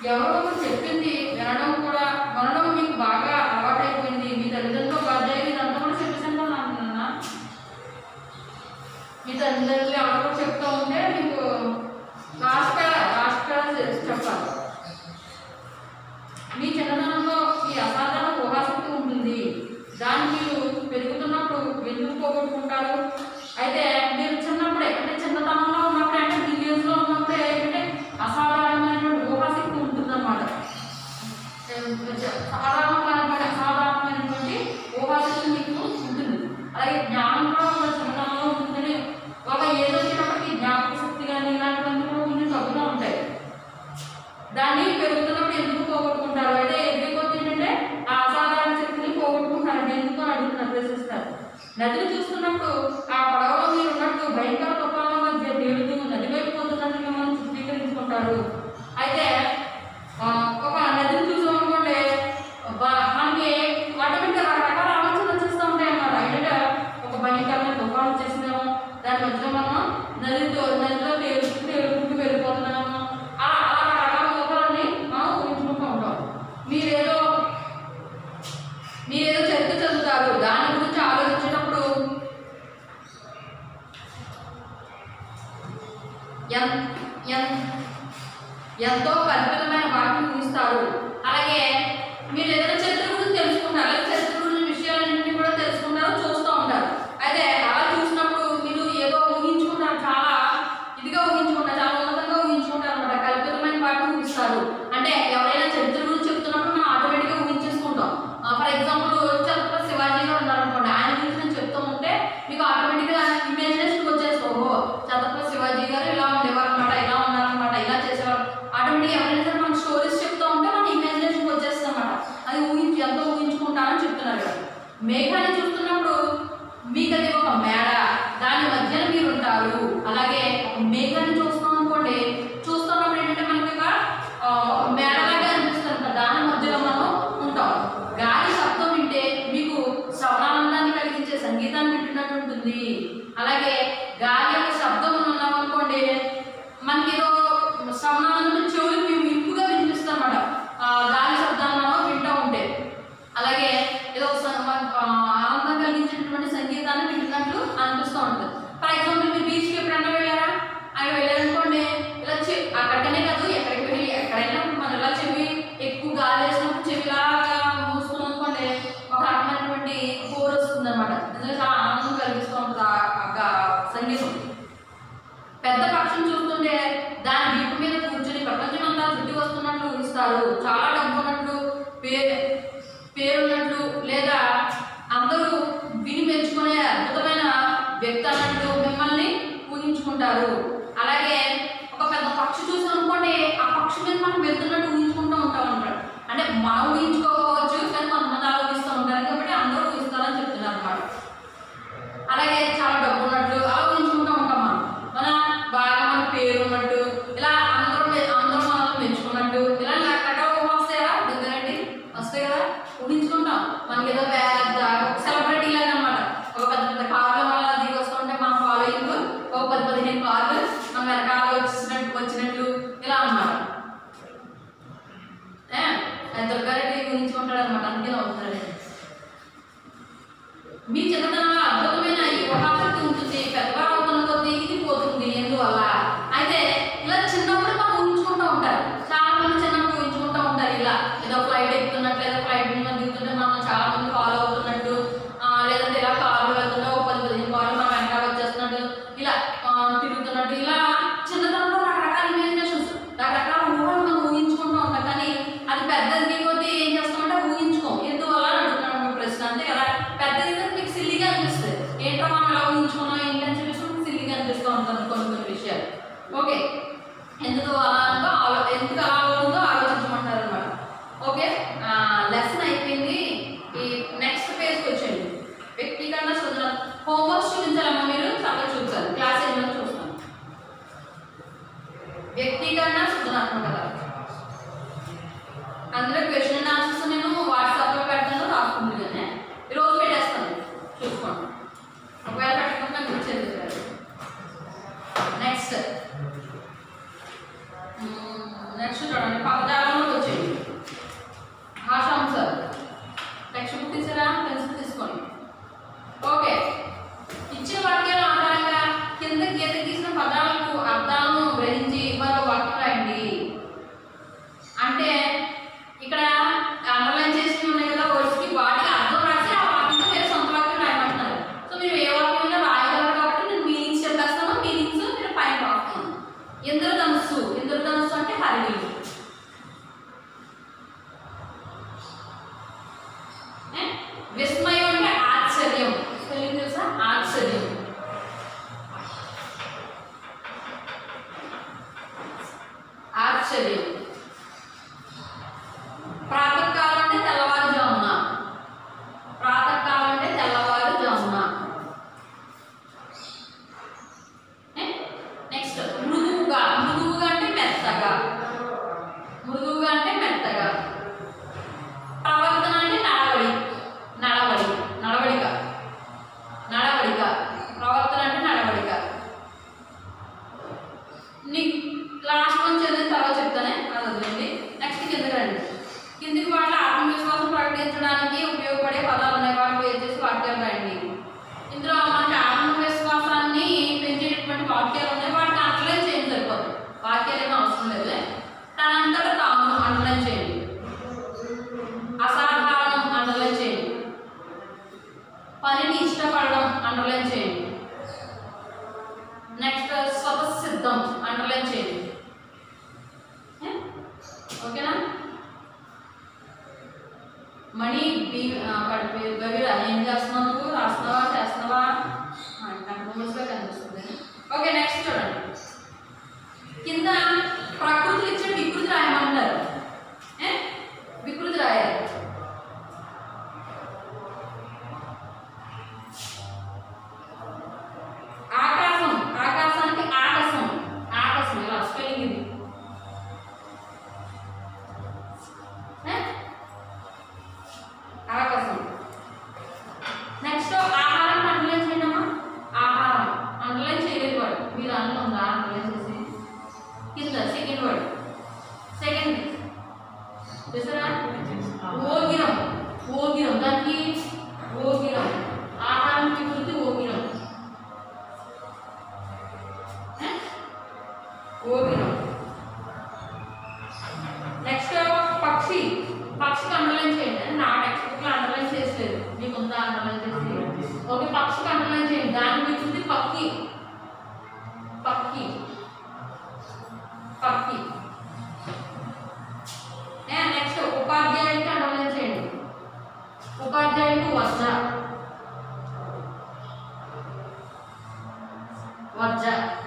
ఎవరో ఒకరు చెప్పింది వినడం కూడా వినడం మీకు బాగా అలవాటైపోయింది మీ తల్లిదండ్రులు ఉపాధ్యాయులు ఇదంతా కూడా చెప్పేసాను అంటున్నా మీ తల్లిదండ్రులు ఎవరో ఒకరు చెప్తూ ఉంటే మీకు లాస్ట్ లాస్ట్ చెప్పాలి మీ చిన్నతనంలో ఈ అసాధారణ ఊహాశక్తి ఉంటుంది దాన్ని మీరు పెరుగుతున్నప్పుడు ఎందుకు పోగొట్టుకుంటారు అయితే మీరు చిన్నప్పుడే అంటే చిన్నతనంలో ఉన్నప్పుడే అంటే టీనేజ్లో ఉన్నప్పుడే ఏంటంటే అసాధారణమైనటువంటి ఊహాశక్తి ఉంటుందన్నమాట సాధారణమైనటువంటి అసాధారణమైనటువంటి ఊహాశక్తి మీకు ఉంటుంది అలాగే జ్ఞానం కూడా ఒక చిన్నతనంలో ఉంటుందని ఒక ఏదో వచ్చినప్పటికీ జ్ఞాపక శక్తి కానీ ఇలాంటివన్నీ కూడా కొంచెం తగ్గుతూ ఉంటాయి దాన్ని పెరుగుతున్నప్పుడు ఎందుకు పోగొట్టుకుంటారు అయితే ఎదిగే కొద్ది ఏంటంటే ఆ అసాధారణ శక్తిని పోగొట్టుకుంటారు అంటే ఎందుకు అని అడుగుతున్నారు ప్రశ్నిస్తారు నదిని చూస్తున్నప్పుడు ఆ పడవలో మీరు ఉన్నట్టు భయంకర తుఫాను మధ్య తేలుతూ నది వైపు పోతున్నట్టు మిమ్మల్ని చిత్రీకరించుకుంటారు అయితే ఆ, ఒక నదిని చూసామనుకోండి బా- మనకి ఆటోమేటిక్గా రకరకాల ఆలోచనలు వచ్చేస్తూ ఉంటాయి అన్నమాట ఏంటంటే ఒక భయంకరమైన తుఫాను వచ్చేసిందేమో దాని మధ్యలో మనం నదితో నదిలో తేలుతూ తేలుకుంటూ వెళ్ళిపోతున్నాము అలా అలా రకరకాల ఊహలని మనం ఊహించుకుంటూ ఉంటాం మీరేదో మీరేదో చరిత్ర చదువుతారు దాని గురించి ఆలోచించేటప్పుడు ఎన్- ఎన్- ఎంతో కల్పితమైన వాటిని ఊహిస్తారు అలాగే మీరు ఏదైనా చరిత్ర గురించి తెలుసుకుంటారు అలాగే చరిత్ర గురించి విషయాలన్నింటినీ కూడా తెలుసుకుంటారు చూస్తూ ఉంటారు అయితే అలా చూసినప్పుడు మీరు ఏదో ఊహించుకుంటారు చాలా ఇదిగా ఊహించుకుంటారు చాలా ఉన్నతంగా ఊహించుకుంటారు అనమాట కల్పితమైన వాటిని ఊహిస్తారు అంటే ఎవరైనా చరిత్ర గురించి చెప్తున్నప్పుడు మనం ఆటోమేటిక్గా ఊహించేసుకుంటాం ఫర్ ఎగ్జాంపుల్ ఛత్రపతి శివాజీ గారు ఉన్నారనుకోండి ఆయన గురించి నేను చెప్తూ ఉంటే మీకు ఆటోమేటిక్గా ఇమేజినేషన్ వచ్చేస్తుంది ఓహో ఛత్రపతి శివాజీ గారు ఇలా ఉండేవారు అనమాట ఇలా ఉన్నారనమాట ఇలా చేసేవారు ఆటోమేటిక్గా ఎవరైనా సరే మనం స్టోరీస్ చెప్తూ ఉంటే మన ఇమాజినేషన్ వచ్చేస్తుంది అనమాట అది ఊహించి ఎంతో ఊహించుకుంటానని చెప్తున్నారు కదా మేఘాన్ని చూస్తున్నప్పుడు మీకు అది ఒక మేడ దాని మధ్యన మీరు ఉంటారు అలాగే ఒక మేఘాన్ని చూస్తున్నాం అనుకోండి చూస్తున్నప్పుడు ఏంటంటే మనకి ఒక ఆ, మేడలాగా అనిపిస్తుంది కదా దాని మధ్యలో మనం ఉంటాం గాలి శబ్దం వింటే మీకు శ్రవణానందాన్ని కలిగించే సంగీతాన్ని వింటున్నట్టు ఉంటుంది అలాగే గాలి యొక్క శబ్దం ఉన్నాం అనుకోండి మనకి ఏదో శ్రవణానందం చెవులకు మేము ఇంపుగా వినిపిస్తాం అన్నమాట ఆ గాలి శబ్దాన్ని మనం వింటూ ఉంటే అలాగే ఏదో స- మన- ఆ, ఆనందం కలిగించేటువంటి సంగీతాన్ని వింటున్నట్లు అనిపిస్తూ ఉంటుంది ఫర్ ఎగ్జాంపుల్ మీరు బీచ్కి ఎప్పుడైనా వెళ్ళారా అక్కడ వెళ్ళారనుకోండి ఇలా చె అక్కడికనే కాదు ఎక్కడికి వెళ్ళి ఎక్కడైనా మనం ఇలా చెవి ఎక్కువ గాలి వేసినప్పుడు చెవిలాగా మూసుకున్నాం అనుకోండి ఒక రకమైనటువంటి కోర్ వస్తుంది అనమాట నిజంగా చాలా ఆనందం కలిగిస్తూ ఉంటుంది ఆ- ఆ గా- సంగీతం పెద్ద పక్షిని చూస్తుంటే దాని వీపు మీద కూర్చుని ప్రపంచం అంతా చుట్టి వస్తున్నట్లు ఊహిస్తారు చాలా డబ్బు ఉన్నట్లు పే పేరున్నట్లు లేదా అందరూ విని మెచ్చుకునే అద్భుతమైన వ్యక్తి అన్నట్లు మిమ్మల్ని ఊహించుకుంటారు అలాగే ఒక పెద్ద పక్షి చూసి అనుకోండి ఆ పక్షి మీద మనం వెళ్తున్నట్టు ఊహించుకుంటూ ఉంటాం అన్నమాట అంటే మనం ఊహించుకోకపోవచ్చు కానీ కొంతమంది ఆలోచిస్తూ ఉంటారు కాబట్టి అందరూ ఊహిస్తారని చెప్తున్నారు అన్నమాట అలాగే చాలా డబ్బు ఉన్నట్లు అలా ఊహించుకుంటూ ఉంటాం మనం మన బాగా మన పేరు ఉన్నట్టు ఇలా అందరూ మె- అందరూ మనల్ని మెచ్చుకున్నట్టు ఇలా రకరకాల ఊహ వస్తాయా దగ్గరండి వస్తాయి కదా ఊహించుకుంటాం మనకి ఏదో పెద్ద ఒక సెలబ్రిటీ లాగా అనమాట ఒక పెద్ద పెద్ద కార్లు అలా దిగి వస్తుంటే మన ఫాలోయింగ్ ఒక పది పదిహేను కార్లు మన వెనకాల వచ్చినట్టు వచ్చినట్లు ఇలా అన్నమాట ఏ? ఆయన దుర్గారెడ్డి ఊహించుకుంటాడు అనమాట అందుకే నవ్వుతాడు మీ చిన్నతనంలో అద్భుతమైన ఈ ఊహాశక్తి ఉంటుంది పెద్దవారు అవుతున్న కొద్దీ ఇది పోతుంది ఎందువల్ల అయితే ఇలా చిన్నప్పుడు మనం ఊహించుకుంటూ ఉంటారు చాలా మంది చిన్నప్పుడు ఊహించుకుంటూ ఉంటారు ఇలా ఏదో ఫ్లైట్ ఎక్కుతున్నట్టు లేదా ఫ్లైట్ మీద దిగుతుంటే మనం చాలా మంది ఫాలో అవుతున్నట్టు ఆ, లేదంటే ఇలా కార్లు వెళ్తుంటే ఒక పది పదిహేను కార్లు మనం వెనకాల వచ్చేస్తున్నట్టు ఇలా ఆ, తిరుగుతున్నట్టు ఇలా చిన్నతనంలో రకరకాల ఇమాజినేషన్స్ రకరకాల ఊహలు మనం ఊహించుకుంటూ ఉంటాం కానీ అది పెద్దది కొద్దీ ఏం చేస్తామంటే ఊహించుకోం ఎందువల్ల అని అడుగుతున్నాను మీ ప్రశ్న అంతే కదా పెద్దది అయితే మీకు సిల్లిగా అనిపిస్తుంది ఏంటో మనం ఎలా ఊహించుకున్నాం ఏంటి అని చెప్పేసి మీకు సిల్లిగా అనిపిస్తూ ఉంటుంది కొన్ని కొన్ని విషయాలు ఓకే ఎందుకు అలా ఉందో ఆలో ఎందుకు అలా ఉందో ఆలోచించమంటారు అనమాట ఓకే లెసన్ అయిపోయింది ఈ నెక్స్ట్ పేజ్కి వచ్చేయండి వ్యక్తీకరణ సృజన హోంవర్క్స్ చూపించాలమ్మా మీరు చాలా చూపించాలి క్లాస్ ఎన్నో చూస్తాం వ్యక్తీకరణ సృజనాత్మకత అందులో క్వశ్చన్ అండ్ ఆన్సర్స్ నేను వాట్సాప్లో పెడతాను రాసుకుంటున్నాను ఈరోజు పెట్టేస్తాను చూసుకోండి ఒకవేళ పెట్టకుండా గురించి చదువుతారు నెక్స్ట్ నెక్స్ట్ చూడండి పదజాలంలో ఓకేనా మణి బి ఆ, పడిపి గవిర ఏం చేస్తున్నావు నువ్వు రాస్తున్నావా చేస్తున్నావా ఆ, నాకు నోట్స్లో కనిపిస్తుంది ఓకే నెక్స్ట్ చూడండి కింద ప్రకృతిలో ఇచ్చిన వికృతి రాయమంటారు ఏ వికృతి రాయాలి ఆకాశం ఆకాశానికి ఆకాశం ఆకాశం ఇలా స్పెల్లింగ్ ఇది ఏ? ఆకాశం నెక్స్ట్ ఆహారం అండర్లైన్ చేయండి అమ్మా ఆహారం అండర్లైన్ చేయలేదు వాడు మీరు అందులో ఉందా అండర్లైన్ చేసి కింద సెకండ్ వర్డ్ సెకండ్ చూసారా ఓగిరం ఓగిరం దానికి ఓగిరం ఆహారానికి గుర్తు ఓగిరం ఏ? ఓగిరం నెక్స్ట్ పక్షి పక్షికి అండర్లైన్ చేయండి నా టెక్స్ట్ బుక్ లో అండర్లైన్ చేసలేదు మీకు ఉందా అండర్లైన్ చేసి ఓకే పక్షికి అండర్లైన్ చేయండి దాని మీకు ఉంది పక్కి పక్కి పక్కి నెక్స్ట్ ఉపాధ్యాయుడికి అండర్లైన్ చేయండి ఉపాధ్యాయుడికి వజ్జ వజ్జ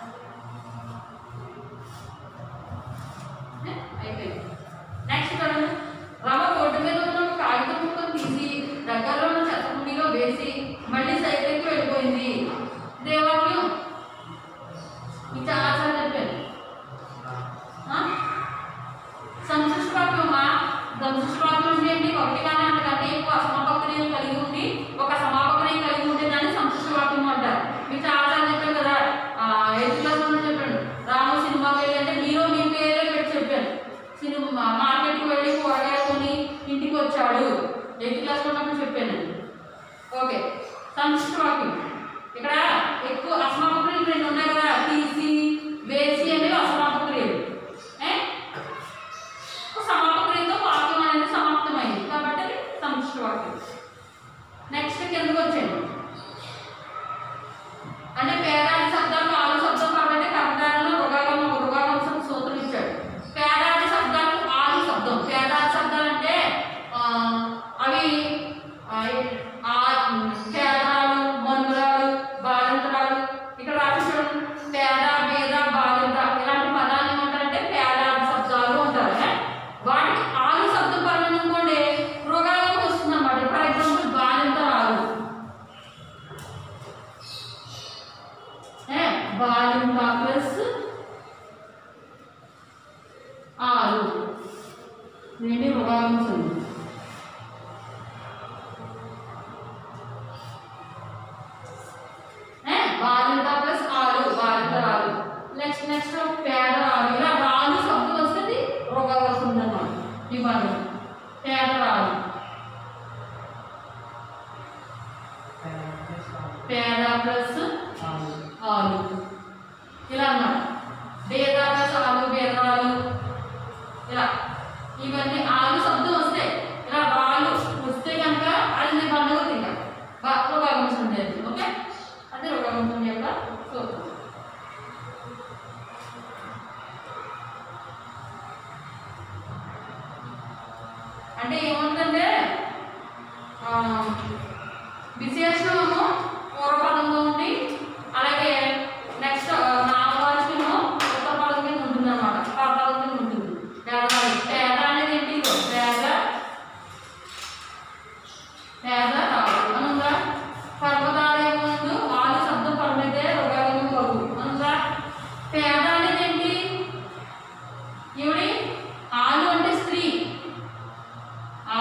ఏ? అయిపోయింది నెక్స్ట్ చూడండి రవ రోడ్డు మీద ఉన్న ఒక కాగితం ముక్కను తీసి దగ్గరలో ఉన్న చెత్త కుండీలో వేసి మళ్ళీ సైకిల్కి వెళ్ళిపోయింది దేవాలయం ఇది చాలాసార్లు చెప్పాను ఆ? సంశుష్వాక్యమా సంశుష్వాక్యం అంటే ఏంటి ఒకటి కానీ అంతకంటే ఎక్కువ అసమాపక్రియలు కలిగి ఉండి ఒక సమాపక్రియ కలిగి ఉంటే దాన్ని సంశుష్వాక్యం అంటారు మీకు చాలాసార్లు చెప్పాను కదా ఎయిత్ క్లాస్ లో చెప్పాను రాము సినిమాకి వెళ్ళి అంటే మీరు మీ పేరే పెట్టి చెప్పాను సినిమా మార్కెట్కి వెళ్ళి కూరగాయలు కొని ఇంటికి వచ్చాడు ఎయిత్ క్లాస్ లో ఉన్నప్పుడు చెప్పాను ఓకే సంశుష్వాక్యం ఇక్కడ ఎక్కువ అసమాపక్రియలు రెండు ఉన్నాయి కదా తీసి వేసి అనేవి అసమాపక్రియలు ఏ సమాపక్రియతో వాక్యం అనేది సమాప్తమైంది కాబట్టి అది సమిష్టి వాక్యం నెక్స్ట్ కిందకు వచ్చేయండి అంటే పేదాది శబ్దాలకు ఆలు శబ్దం కాబట్టి కర్మధారంలో రుగాగమ రుగాగమ సూత్రం ఇచ్చాడు పేదాది శబ్దాలకు ఆలు శబ్దం పేదాది శబ్దాలు అంటే ఆ, అవి ఆ, ఆ, పేదరాలు మనురాలు బాలింతరాలు ఇక్కడ రాసి చూడండి పేద పేద బాలింత ఇలాంటి పదాలు ఏమంటారంటే పేదాది శబ్దాలు అంటారు ఏ? వాటికి ఆలు శబ్దం పరంగా అనుకోండి రుగాగం వస్తుంది అన్నమాట ఫర్ ఎగ్జాంపుల్ బాలింత రాలు ఏ బాలింత ప్లస్ ఆరు ఏంటి రుగాగం ఉంది ఏ బాలింత ప్లస్ ఆరు బాలింత రాలు నెక్స్ట్ నెక్స్ట్ పేద రాలు ఇలా రాలు శబ్దం వస్తుంది రుగా వస్తుంది అన్నమాట ఈ పదం పేద రాలు పేద ప్లస్ ఆలు ఇలా అన్నమాట బేద ప్లస్ ఆలు బేదరాలు ఇలా ఇవన్నీ ఆలు శబ్దం వస్తాయి ఇలా రాళ్ళు వస్తే కనుక అది నీ పండుగ తింటా రోగాగంశం ఉండేది ఓకే అది రోగాగంశం యొక్క సూత్రం అంటే ఏముందంటే ఆ, విశేషణము పూర్వపదంగా ఉండి అలాగే నెక్స్ట్ నామవాచకము ఉత్తర పదం కింద ఉంటుంది అనమాట పదం కింద ఉంటుంది పేదవాడి పేద అనేది ఏంటి ఇదిగో, పేద పేద రావు అనుగా పర్వతాలయ ముందు ఆలు శబ్దం పరమైతే రోగాలను కలుగు అనుగా పేద అనేది ఏంటి ఈవిడి ఆలు అంటే స్త్రీ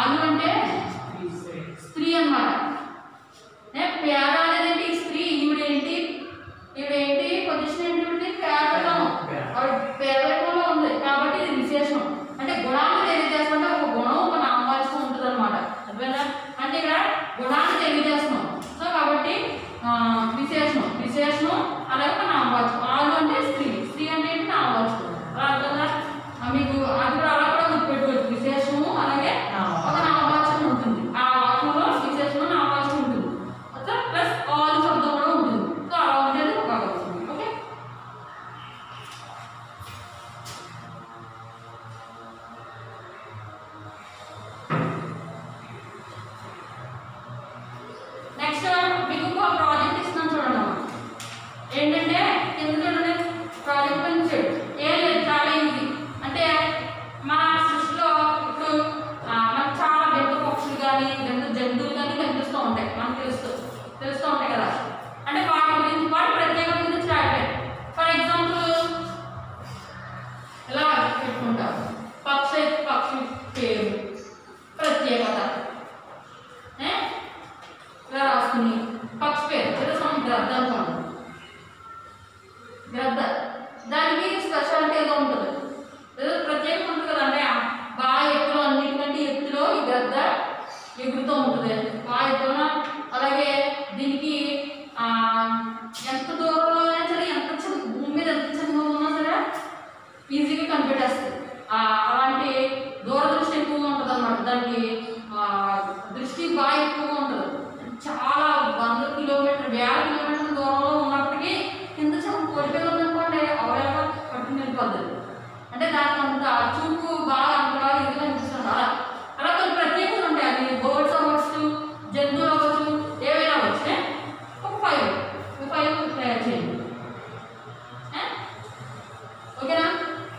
ఎగురుతూ ఉంటుంది వాయుతోన అలాగే దీనికి ఆ, ఎంత దూరంలో అయినా సరే ఎంత చిన్న భూమి మీద ఎంత చిన్నగా ఉన్నా సరే ఈజీగా కనిపెట్టేస్తుంది ఆ, అలాంటి దూరదృష్టి ఎక్కువగా ఉంటుంది అనమాట దానికి ఆ, దృష్టి బాగా ఎక్కువగా ఉంటుంది చాలా వందల కిలోమీటర్ వేల కిలోమీటర్ల దూరంలో ఉన్నప్పటికీ కింద చాలా కోరికలు ఉందనుకోండి అవయవ పట్టుకుని వెళ్ళిపోతుంది అంటే దానికి అంత చూపు బాగా అంతగా ఇదిగా అనిపిస్తుంది అలా అలా కొన్ని ప్రత్యేకతలు ఉంటాయి అది బర్డ్స్ అవ్వచ్చు జంతువులు అవ్వచ్చు ఏవైనా అవ్వచ్చు ఏ? ఒక ఫైవ్ ఒక ఫైవ్ తయారు చేయండి ఏ? ఓకేనా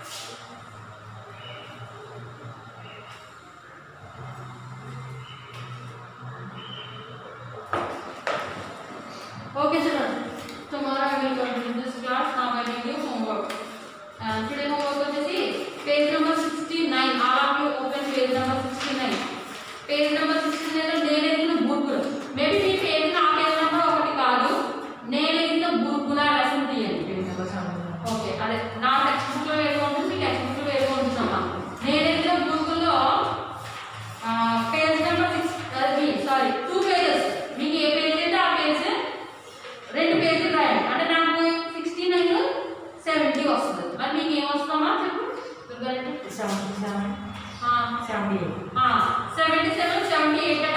Okay, children. Tomorrow I will continue this class. Now I will give homework. Uh, today homework వచ్చేసి page number 69. All of you open page number 69. Page number 69 లో నేను ఎదిగిన బూర్గులు. Maybe మీ పేరు నా పేరు నెంబర్ ఒకటి కాదు. నేను ఎదిగిన బూర్గుల లెసన్ తీయండి. ఓకే అదే నా టెక్స్ట్ బుక్ లో వేరే ఉంటుంది మీ టెక్స్ట్ బుక్ లో వేరే ఉంటుంది అమ్మా నేను ఎదిగిన బూర్గుల్లో page number six sorry two pages మీకు ఏ పేజ్ అయితే ఆ పేజ్ రెండు పేజీలు రాయండి అంటే నాకు సిక్స్టీ నైన్ సెవెంటీ వస్తుంది మరి మీకు ఏం వస్తుందమ్మా చెప్పు Durgareddy seventy seven seventy eight seventy seven seventy eight